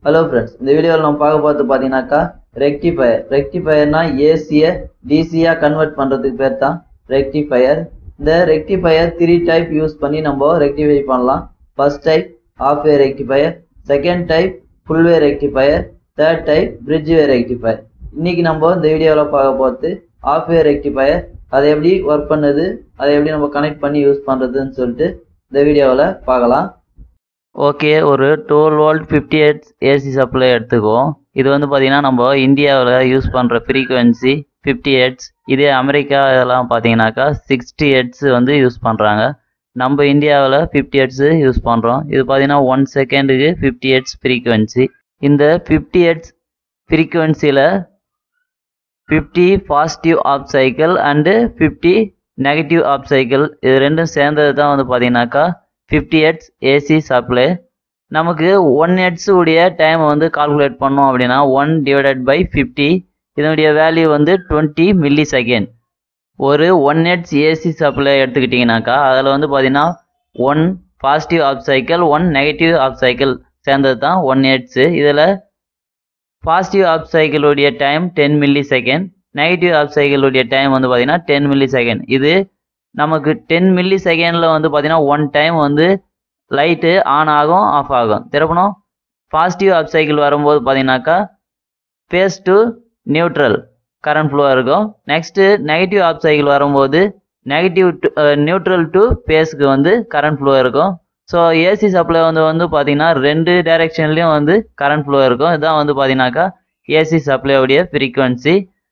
hello friends இந்த வீடியோவில் நம்ம பார்க்க போகிறது பார்த்தீங்கன்னாக்கா ரெக்டிஃபயர் ரெக்டிஃபயர்னா ஏசியை டிசியாக கன்வெர்ட் பண்ணுறதுக்கு பேர் தான் ரெக்டிஃபயர் இந்த ரெக்டிஃபயர் த்ரீ டைப் யூஸ் பண்ணி நம்ம ரெக்டிஃபை பண்ணலாம் first type half wave rectifier second type full wave rectifier third type bridge wave rectifier இன்னைக்கு நம்ம இந்த வீடியோவில் பார்க்க போகிறது ஆஃப் வே ரெக்டிஃபயர் அதை எப்படி ஒர்க் பண்ணுது அதை எப்படி நம்ம கனெக்ட் பண்ணி யூஸ் பண்ணுறதுன்னு சொல்லிட்டு இந்த வீடியோவில் பார்க்கலாம் ஓகே ஒரு twelve volt fifty hertz AC supply எடுத்துக்குவோம் இது வந்து பார்த்தீங்கன்னா நம்ம இந்தியாவில் யூஸ் பண்ணுற ஃப்ரீக்குவென்சி ஃபிஃப்டி ஹெட்ஸ் இதே அமெரிக்கா இதெல்லாம் பார்த்தீங்கன்னாக்கா சிக்ஸ்டி ஹெட்ஸ் வந்து யூஸ் பண்ணுறாங்க நம்ம இந்தியாவில் ஃபிஃப்டி ஹெட்ஸு யூஸ் பண்ணுறோம் இது பார்த்தீங்கன்னா ஒன் செகண்டுக்கு ஃபிஃப்டி ஹெட்ஸ் ஃப்ரீக்குவென்சி இந்த ஃபிஃப்டி ஹெட்ஸ் ஃப்ரீக்குவென்சியில் fifty positive half cycle and fifty negative half cycle இது ரெண்டும் சேர்ந்தது தான் வந்து பார்த்தீங்கன்னாக்கா ஃபிஃப்டி ஹெட்ஸ் ஏசி சப்ளை நமக்கு ஒன் ஹெட்ஸ் உடைய டைம் வந்து கால்குலேட் பண்ணோம் அப்படின்னா ஒன் டிவைடட் பை ஃபிஃப்டி இதனுடைய வேல்யூ வந்து டுவெண்ட்டி மில்லி செகண்ட் ஒரு ஒன் ஹெட்ஸ் ஏசி சப்ளை எடுத்துக்கிட்டிங்கனாக்கா அதில் வந்து பார்த்தீங்கன்னா one positive half cycle one negative half cycle சேர்ந்தது தான் ஒன் ஹெட்ஸு இதில் பாசிட்டிவ் ஆப் சைக்கிளுடைய time ten millisecond negative half சைக்கிளுடைய டைம் வந்து பார்த்தீங்கன்னா டென் மில்லி செகண்ட் இது நமக்கு டென் மில்லி செகண்டில் வந்து பார்த்தீங்கன்னா ஒன் டைம் வந்து லைட்டு ஆன் ஆகும் ஆஃப் ஆகும் திறப்பணும் பாசிட்டிவ் ஆப் சைக்கிள் வரும்போது பார்த்தீங்கன்னாக்கா phase to neutral current flow இருக்கும் நெக்ஸ்ட்டு நெகட்டிவ் ஆப் சைக்கிள் வரும்போது நெகட்டிவ் டு நியூட்ரல் டு ஃபேஸுக்கு வந்து கரண்ட் ஃப்ளோ இருக்கும் ஸோ ஏசி சப்ளை வந்து வந்து பார்த்தீங்கன்னா ரெண்டு டைரெக்ஷன்லேயும் வந்து கரண்ட் ஃப்ளோ இருக்கும் இதுதான் வந்து பார்த்தீங்கன்னாக்கா ஏசி சப்ளையோடைய ஃப்ரீக்குவென்சி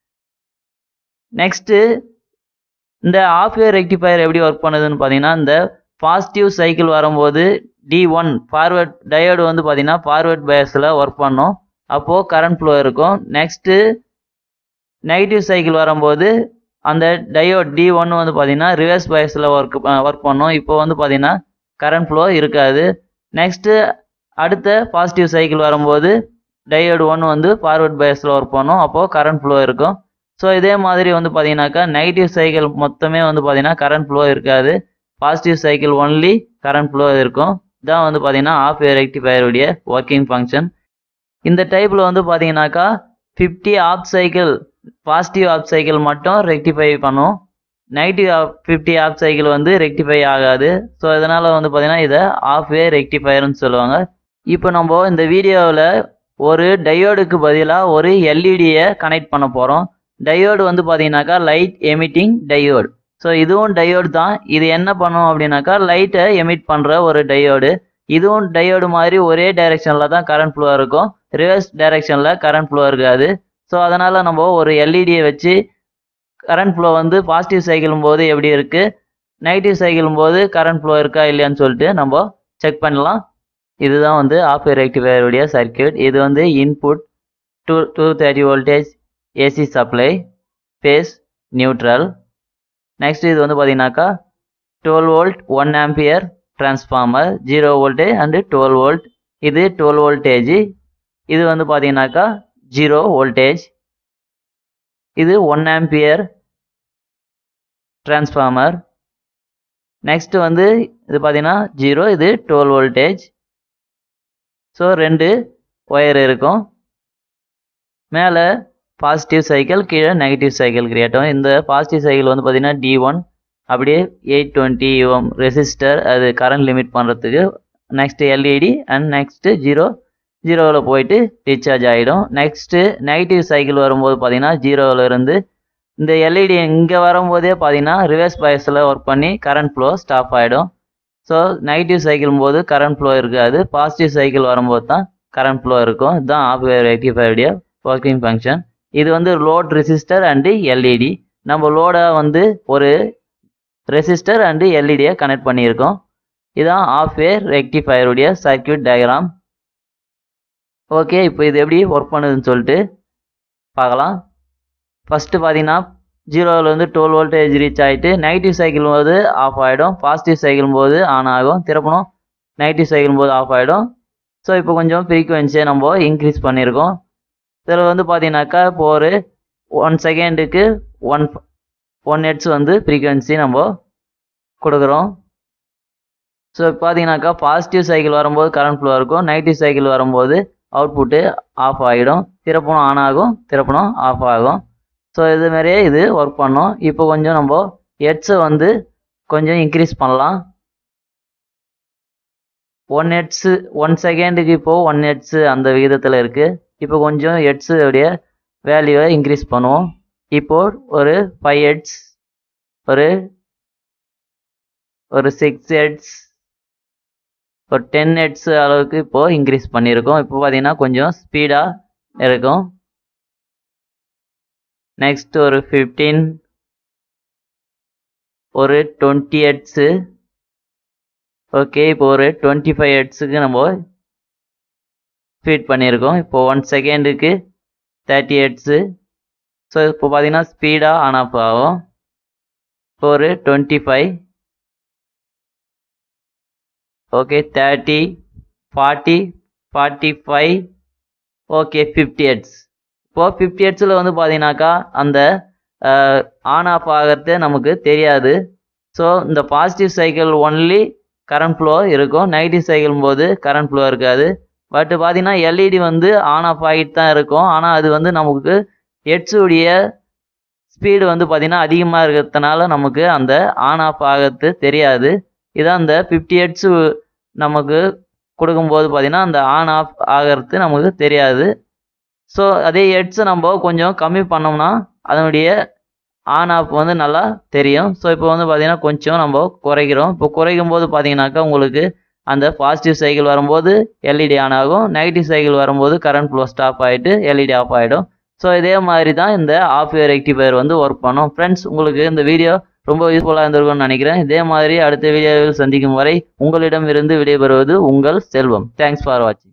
நெக்ஸ்ட்டு இந்த ஆஃப் இயர் ரெக்டிஃபயர் எப்படி ஒர்க் பண்ணுதுன்னு பார்த்தீங்கன்னா இந்த பாசிட்டிவ் சைக்கிள் வரும்போது டி ஒன் ஃபார்வர்ட் டயோடு வந்து பார்த்தீங்கன்னா ஃபார்வர்ட் பயஸில் ஒர்க் பண்ணும் அப்போது கரண்ட் ஃப்ளோ இருக்கும் நெக்ஸ்ட்டு நெகட்டிவ் சைக்கிள் வரும்போது அந்த டயோட் டி ஒன்று வந்து பார்த்தீங்கன்னா ரிவர்ஸ் பயஸில் ஒர்க் ஒர்க் பண்ணும் இப்போ வந்து பார்த்தீங்கன்னா கரண்ட் ஃப்ளோ இருக்காது நெக்ஸ்ட்டு அடுத்த பாசிட்டிவ் சைக்கிள் வரும்போது டயோடு ஒன்று வந்து ஃபார்வர்ட் பயஸில் ஒர்க் பண்ணும் அப்போது கரண்ட் ஃப்ளோ இருக்கும் ஸோ இதே மாதிரி வந்து பார்த்தீங்கன்னாக்கா நெகட்டிவ் சைக்கிள் மொத்தமே வந்து பார்த்தீங்கன்னா கரண்ட் ஃப்ளோ இருக்காது positive cycle only current flow இருக்கும் இதான் வந்து பார்த்தீங்கன்னா ஆஃப் ஏர் ரெக்டிஃபயருடைய ஒர்க்கிங் ஃபங்க்ஷன் இந்த டைப்பில் வந்து பார்த்தீங்கன்னாக்கா fifty half cycle positive half cycle மட்டும் ரெக்டிஃபை பண்ணும் negative half fifty half cycle வந்து ரெக்டிஃபை ஆகாது ஸோ இதனால் வந்து பார்த்தீங்கன்னா இதை ஆஃப் வே ரெக்டிஃபயர்னு சொல்லுவாங்க இப்போ நம்ம இந்த வீடியோவில் ஒரு டயோடுக்கு பதிலாக ஒரு எல்இடியை கனெக்ட் பண்ண போகிறோம் டயோடு வந்து பார்த்தீங்கன்னாக்கா லைட் எமிட்டிங் டயோடு ஸோ இதுவும் டயோடு தான் இது என்ன பண்ணும் அப்படின்னாக்கா லைட்டை எமிட் பண்ணுற ஒரு டயோடு இதுவும் டயோடு மாதிரி ஒரே டைரெக்ஷனில் தான் கரண்ட் ஃப்ளோ இருக்கும் ரிவர்ஸ் டைரெக்ஷனில் கரண்ட் ஃப்ளோ இருக்காது ஸோ அதனால் நம்ம ஒரு எல்இடியை வச்சு கரண்ட் ஃப்ளோ வந்து பாசிட்டிவ் சைக்கிளும் போது எப்படி இருக்குது நெகட்டிவ் சைக்கிளும் போது கரண்ட் ஃப்ளோ இருக்கா இல்லையான்னு சொல்லிட்டு நம்ம செக் பண்ணலாம் இதுதான் வந்து ஆஃப் ரெக்டிஃபயருடைய சர்க்கியூட் இது வந்து input two two thirty voltage AC supply phase neutral next இது வந்து பார்த்தீங்கன்னாக்கா twelve volt one ampere transformer zero voltage and twelve volt இது டுவெல் வோல்டேஜ் இது வந்து பார்த்தீங்கன்னாக்கா ஜீரோ வோல்டேஜ் இது ஒன் ஆம்பியர் டிரான்ஸ்ஃபார்மர் நெக்ஸ்ட் வந்து இது பார்த்தீங்கன்னா ஜீரோ இது டுவெல் வோல்டேஜ் ஸோ ரெண்டு ஒயர் இருக்கும் மேலே பாசிட்டிவ் சைக்கிள் கீழே நெகட்டிவ் சைக்கிள் கிரியேட் ஆகும் இந்த பாசிட்டிவ் சைக்கிள் வந்து பார்த்தீங்கன்னா டி ஒன் அப்படியே எயிட் டுவெண்ட்டி ஓம் ரெசிஸ்டர் அது கரண்ட் லிமிட் பண்ணுறதுக்கு next LED and next zero ஜீரோவில் போயிட்டு ரீசார்ஜ் ஆகிடும் நெக்ஸ்ட்டு நெகட்டிவ் சைக்கிள் வரும்போது பார்த்தீங்கன்னா ஜீரோவில் இருந்து இந்த எல்இடி இங்கே வரும்போதே பார்த்தீங்கன்னா ரிவர்ஸ் பயஸில் ஒர்க் பண்ணி கரண்ட் ஃப்ளோ ஸ்டாப் ஆகிடும் ஸோ நெகட்டிவ் சைக்கிள் போது கரண்ட் ஃப்ளோ இருக்காது பாசிட்டிவ் சைக்கிள் வரும்போது தான் கரண்ட் ஃப்ளோ இருக்கும் இதுதான் ஆஃப் ரெக்டிஃபைடைய ஒர்க்கிங் ஃபங்க்ஷன் இது வந்து லோட் ரெசிஸ்டர் அண்டு எல்இடி நம்ம லோடை வந்து ஒரு ரெசிஸ்டர் அண்டு எல்இடியை கனெக்ட் பண்ணியிருக்கோம் இதான் ஆஃப் ஏர் ரெக்டிஃபயருடைய சர்க்கியூட் டயக்ராம் ஓகே இப்போ இது எப்படி ஒர்க் பண்ணுதுன்னு சொல்லிட்டு பார்க்கலாம் ஃபஸ்ட்டு பார்த்தீங்கன்னா ஜீரோவில் வந்து டுவெல் வோல்டேஜ் ரீச் ஆகிட்டு நெகட்டிவ் சைக்கிள் போது ஆஃப் ஆகிடும் பாசிட்டிவ் சைக்கிள் போது ஆன் ஆகும் திறப்பணும் நெகட்டிவ் சைக்கிள் போது ஆஃப் ஆகிடும் ஸோ இப்போ கொஞ்சம் ஃப்ரீக்குவென்சியை நம்ம இன்க்ரீஸ் பண்ணியிருக்கோம் இதில் வந்து பார்த்தீங்கன்னாக்கா இப்போ ஒரு ஒன் செகண்டுக்கு ஒன் ஒன் ஹெட்ஸ் வந்து ஃப்ரீக்குவென்சி நம்ம கொடுக்குறோம் ஸோ பார்த்தீங்கன்னாக்கா பாசிட்டிவ் சைக்கிள் வரும்போது கரண்ட் ஃப்ளோ இருக்கும் நெகட்டிவ் சைக்கிள் வரும்போது அவுட்புட்டு ஆஃப் ஆகிடும் திறப்பணும் ஆன் ஆகும் திறப்பணும் ஆஃப் ஆகும் ஸோ இது மாதிரியே இது ஒர்க் பண்ணும் இப்போ கொஞ்சம் நம்ம ஹெட்ஸை வந்து கொஞ்சம் இன்க்ரீஸ் பண்ணலாம் ஒன் ஹெட்ஸு ஒன் செகண்டுக்கு இப்போது ஒன் ஹெட்ஸு அந்த விகிதத்தில் இருக்குது இப்போ கொஞ்சம் ஹெட்ஸு உடைய வேல்யூவை இன்க்ரீஸ் பண்ணுவோம் இப்போ ஒரு ஃபைவ் ஹெட்ஸ் ஒரு ஒரு சிக்ஸ் ஹெட்ஸ் ஒரு டென் ஹெட்ஸ் அளவுக்கு இப்போது இன்க்ரீஸ் பண்ணியிருக்கோம் இப்போ பார்த்தீங்கன்னா கொஞ்சம் ஸ்பீடாக இருக்கும் நெக்ஸ்ட் ஒரு ஃபிஃப்டீன் ஒரு டுவெண்ட்டி ஹெட்ஸு ஓகே இப்போ ஒரு டுவெண்ட்டி ஃபைவ் ஹெட்ஸுக்கு நம்ம ஸ்பீட் பண்ணியிருக்கோம் இப்போ ஒன் செகண்டுக்கு தேர்ட்டி ஹெட்ஸு ஸோ இப்போ பார்த்தீங்கன்னா ஸ்பீடாக ஆன் ஆஃப் ஆகும் இப்போ ஒரு twenty five okay thirty forty forty five okay fifty hertz இப்போது ஃபிஃப்டி ஹெட்ஸில் வந்து பார்த்தீங்கன்னாக்கா அந்த ஆன் ஆஃப் ஆகிறது நமக்கு தெரியாது ஸோ இந்த positive cycle only current flow இருக்கும் நெகட்டிவ் சைக்கிள் போது கரண்ட் ஃப்ளோ இருக்காது பட் பார்த்தீங்கன்னா எல்இடி வந்து ஆன் ஆஃப் ஆகிட்டு தான் இருக்கும் ஆனால் அது வந்து நமக்கு ஹெட்ஸுடைய ஸ்பீடு வந்து பார்த்திங்கன்னா அதிகமாக இருக்கிறதுனால நமக்கு அந்த ஆன் ஆஃப் ஆகிறது தெரியாது இதான் இந்த ஃபிஃப்டி ஹெட்ஸு நமக்கு கொடுக்கும்போது பார்த்திங்கன்னா அந்த ஆன் ஆஃப் ஆகிறது நமக்கு தெரியாது ஸோ அதே ஹெட்ஸை நம்ம கொஞ்சம் கம்மி பண்ணோம்னா அதனுடைய ஆன் ஆஃப் வந்து நல்லா தெரியும் ஸோ இப்போ வந்து பார்த்திங்கன்னா கொஞ்சம் நம்ம குறைக்கிறோம் இப்போ குறைக்கும் போது பார்த்தீங்கன்னாக்கா உங்களுக்கு அந்த பாசிட்டிவ் சைக்கிள் வரும்போது எல்இடி ஆன் ஆகும் நெகட்டிவ் சைக்கிள் வரும்போது கரண்ட் ஃப்ளோ ஸ்டாப் ஆகிட்டு எல்இடி ஆஃப் ஆகிடும் ஸோ இதே மாதிரி தான் இந்த ஆஃப் இயர் ரெக்டிஃபயர் வந்து ஒர்க் பண்ணும் ஃப்ரெண்ட்ஸ் உங்களுக்கு இந்த வீடியோ ரொம்ப யூஸ்ஃபுல்லாக இருந்திருக்கும்னு நினைக்கிறேன் இதே மாதிரி அடுத்த வீடியோவில் சந்திக்கும் வரை உங்களிடம் இருந்து விடைபெறுவது உங்கள் செல்வம் தேங்க்ஸ் ஃபார் வாட்சிங்